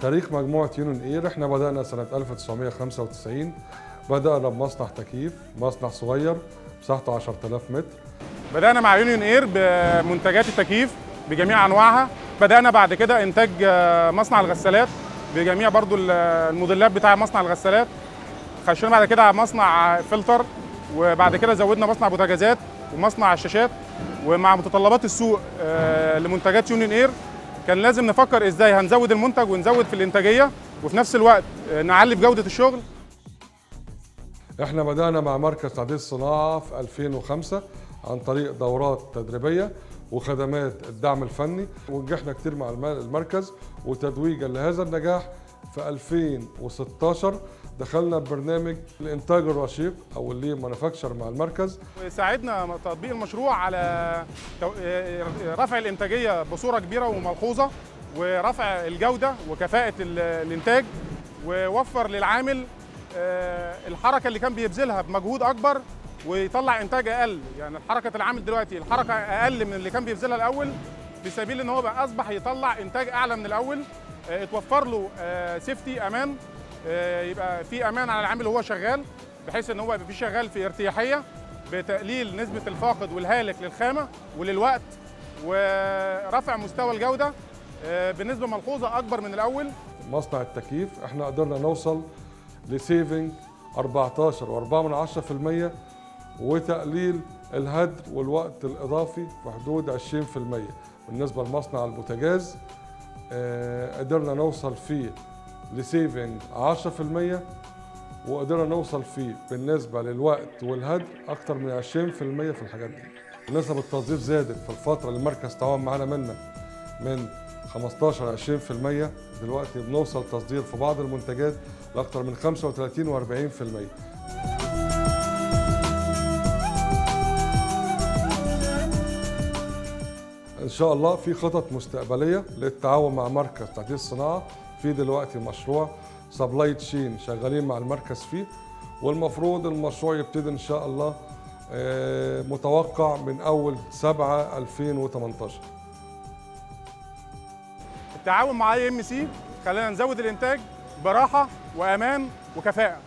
تاريخ مجموعة يونين اير احنا بدأنا سنة 1995 بدأنا بمصنع تكييف مصنع صغير مساحته 10000 متر بدأنا مع يونيون اير بمنتجات التكييف بجميع انواعها بدأنا بعد كده انتاج آه، مصنع الغسالات بجميع برضو ال- الموديلات بتاع مصنع الغسالات خشينا بعد كده على مصنع فلتر وبعد كده زودنا مصنع بوتاجازات ومصنع الشاشات ومع متطلبات السوق آه، لمنتجات يونيون اير كان لازم نفكر ازاي هنزود المنتج ونزود في الانتاجيه وفي نفس الوقت آه، نعلي في جوده الشغل احنا بدأنا مع مركز تعديل الصناعة في 2005 عن طريق دورات تدريبية وخدمات الدعم الفني ونجحنا كتير مع الم- المركز وتتويجا لهذا النجاح في 2016 دخلنا ببرنامج الانتاج الرشيق او اللي مانيفاكتشر مع المركز وساعدنا تطبيق المشروع على تو- رفع الانتاجيه بصوره كبيره وملحوظه ورفع الجوده وكفاءه ال- الانتاج ووفر للعامل آه، الحركه اللي كان بيبذلها بمجهود اكبر ويطلع انتاج اقل يعني حركه العامل دلوقتي الحركه اقل من اللي كان بيبذلها الاول في سبيل ان هو بقى اصبح يطلع انتاج اعلى من الاول آه، اتوفر له سيفتي امان آه، يبقى في امان على العامل وهو شغال بحيث ان هو يبقى في شغال في ارتياحيه بتقليل نسبه الفاقد والهالك للخامه وللوقت ورفع مستوى الجوده آه، بنسبه ملحوظه اكبر من الاول مصنع التكييف احنا قدرنا نوصل لسيفنج 14.4% وتقليل الهدر والوقت الاضافي في حدود 20% بالنسبه لمصنع البوتاجاز آه، قدرنا نوصل فيه لسيفنج 10% وقدرنا نوصل فيه بالنسبه للوقت والهدر اكتر من 20% في الحاجات دي نسب التوظيف زادت في الفتره اللي المركز تعاون معانا منها من 15 ل 20% دلوقتي بنوصل تصدير في بعض المنتجات لاكثر من 35 و40% ان شاء الله في خطط مستقبليه للتعاون مع مركز تعديل الصناعه في دلوقتي مشروع سبلاي تشين شغالين مع المركز فيه والمفروض المشروع يبتدي ان شاء الله آه، متوقع من اول 7 2018 التعاون مع اي ام سي خلانا نزود الانتاج براحه وامان وكفاءه